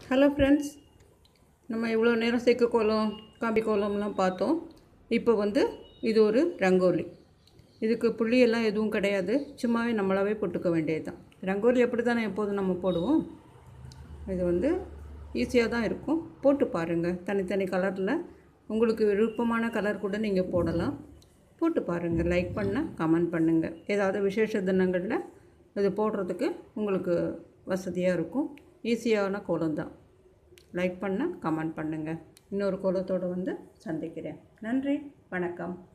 hello friends நம்ம இவ்வளோ நேரம் செக்கு கோலம் காம்பி கோலம்லாம் பார்த்தோம் இப்போ வந்து இது ஒரு ரங்கோலி இதுக்கு புள்ளியெல்லாம் எதுவும் கிடையாது சும்மாவே நம்மளாவே போட்டுக்க வேண்டியது தான் ரங்கோலி எப்படி தானே எப்போதும் நம்ம போடுவோம் இது வந்து ஈஸியாக தான் இருக்கும் போட்டு பாருங்கள் தனித்தனி கலரில் உங்களுக்கு விருப்பமான கலர் கூட நீங்கள் போடலாம் போட்டு பாருங்கள் லைக் பண்ண கமெண்ட் பண்ணுங்கள் ஏதாவது விசேஷ தினங்களில் இது போடுறதுக்கு உங்களுக்கு வசதியாக இருக்கும் ஈஸியான கோலம் தான் லைக் பண்ண கமெண்ட் பண்ணுங்கள் இன்னொரு கோலத்தோடு வந்து சந்திக்கிறேன் நன்றி வணக்கம்